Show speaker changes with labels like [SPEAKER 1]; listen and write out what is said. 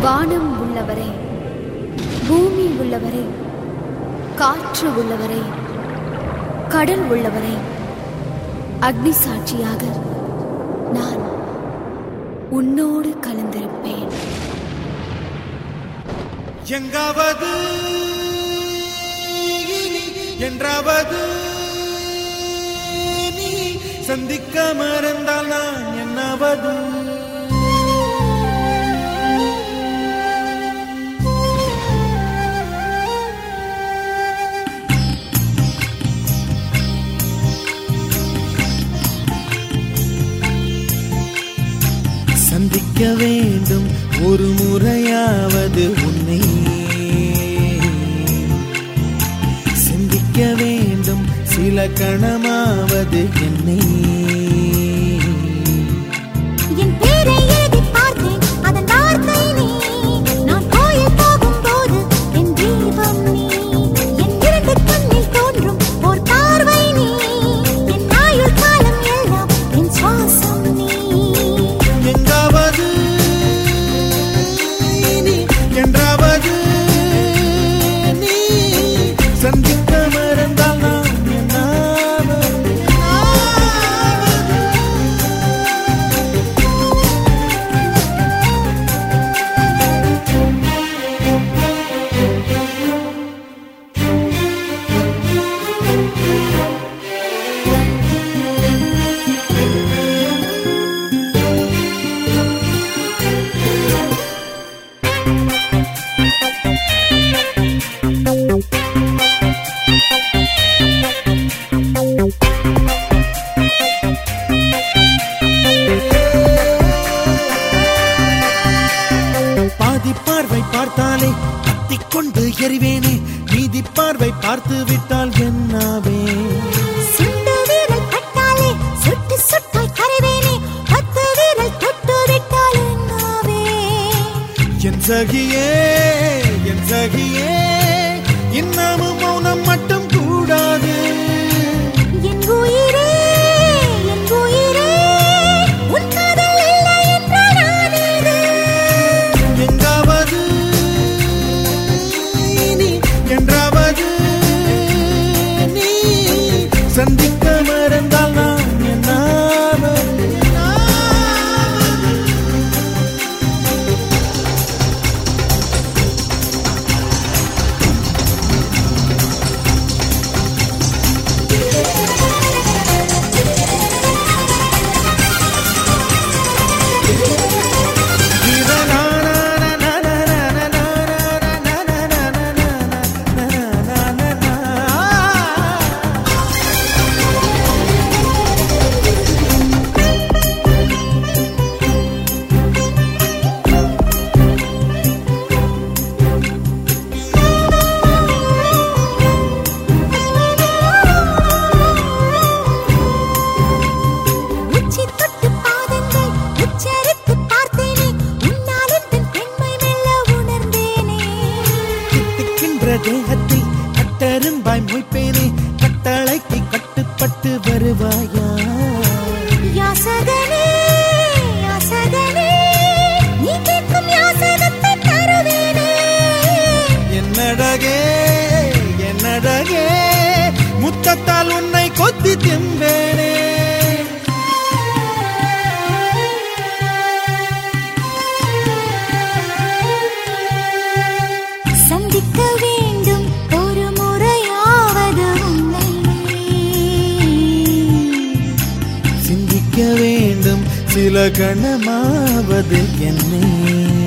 [SPEAKER 1] வானம் உள்ளவரே பூமி உள்ளவரே காற்று உள்ளவரே கடல் உள்ளவரே அக்னி சாட்சியாக நான் உன்னோடு கலந்திருப்பேன்
[SPEAKER 2] எங்காவது இனி என்றாவது நீ சந்திக்க மறந்தால் நான் என்னாவது சந்திக்க வேண்டும் ஒரு முறையாவது உன்னை சிந்திக்க வேண்டும் சில கணமாவது என்னை
[SPEAKER 3] என் பேரை எழுதிப் பார்த்தேன், அதன் வார்த்தை நீ. நான் கோயில் போகும்போது என் தீபம் நீ. என் இரண்டு கண்ணில் தோன்றும் ஓர் பார்வை நீ. என் ஆயுள் காலம் எல்லாம் என் சுவாசம் நீ.
[SPEAKER 2] எங்காவது இனி என்றாவது நீ சந்திக்க மறந்தால் நான் என்னாவது பாதி பார்வை பார்த்தாலே கத்திக் கொண்டு எறிவேனே மீதி பார்வை பார்த்து விட்டால் என்னாவே
[SPEAKER 3] சுண்டு விரல் பட்டாலே சுட்டு சுட்டாய் கரைவேனே. பத்து விரல் தொட்டு விட்டால் என்னாவே?
[SPEAKER 2] என் சகியே என் சகியே இன்னமும் மௌனம் மட்டும் கூடாது
[SPEAKER 3] என் உயிரே, என் உயிரே, உன் காதல் இல்லை என்றால் நான் ஏது?
[SPEAKER 2] எங்காவது இனி என்றாவது நீ சந்திக்க மறந்தால் நான் என்னாவது
[SPEAKER 3] உச்சி தொட்டு பாதங்கள் உச்சரித்துப் பார்த்தேனே, உன்னால் எந்தன் பெண்மை மெல்ல உணர்ந்தேனே.
[SPEAKER 2] தித்திக்கின்ற தேகத்தை கட்டரும்பாய் மொய்ப்பேனே கட்டளைக்கு கட்டுப்பட்டு வருவாயா
[SPEAKER 3] யாசகனே, யாசகனே, நீ கேட்கும் யாசகத்தை தருவேனே.
[SPEAKER 2] என்னடகே என்னடகே முத்தத்தால் உன்னை கொத்தி திம்பேனே
[SPEAKER 3] சந்திக்க வேண்டும் ஒரு முறையாவது உன்னை
[SPEAKER 2] சிந்திக்க வேண்டும் சில கணமாவது என்னை